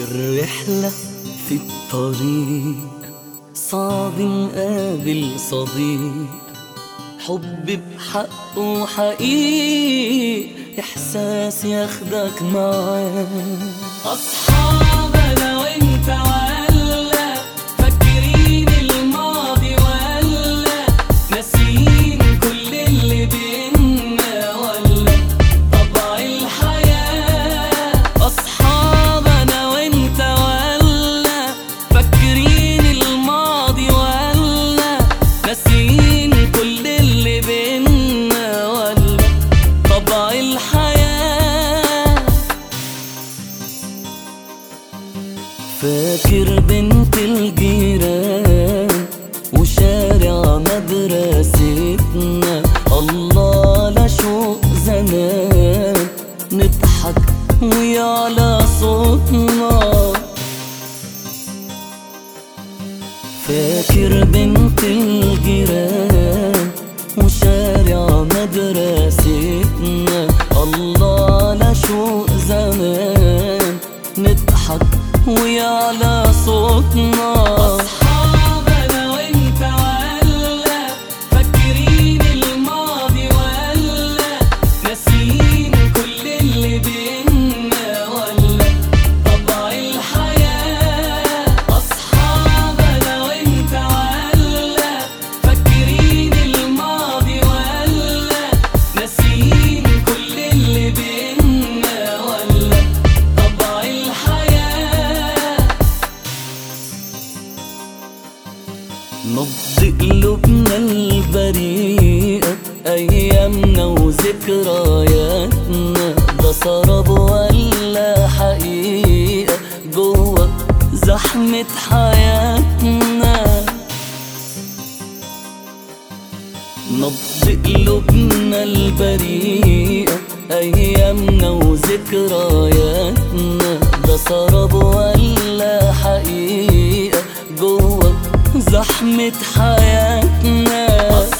الرحلة في الطريق صعب نقابل صديق حب بحق وحقيق إحساس ياخدك معاه أصحاب أنا وأنت ولا فاكرين الماضي ولا ناسيين كل اللي بينا ولا طبع الحياة أصحاب أنا وأنت ولا فاكرين الماضي ولا ناسيين كل اللي بينا ولا طبع الحياة فاكر بنت الجيران وشارع مدرستنا الله لا شوق زمان نضحك ويعلى صوتنا فاكر بنت الجيران وشارع مدرستنا الله لا شوق زمان نضحك ويعلى صوتنا أصحاب أنا وأنت ولا فاكرين الماضي ولا ناسيين كل اللي بينا ولا طبع الحياة أصحاب أنا وأنت ولا فاكرين الماضي ولا ناسيين كل اللي بينا ولا طبع الحياة نبض قلوبنا البريئة أيامنا وذكرياتنا ده سراب ولا حقيقة جوه زحمة حياتنا نبض قلوبنا البريئة أيامنا وذكرياتنا ده سراب ولا حقيقة جوه زحمة حياتنا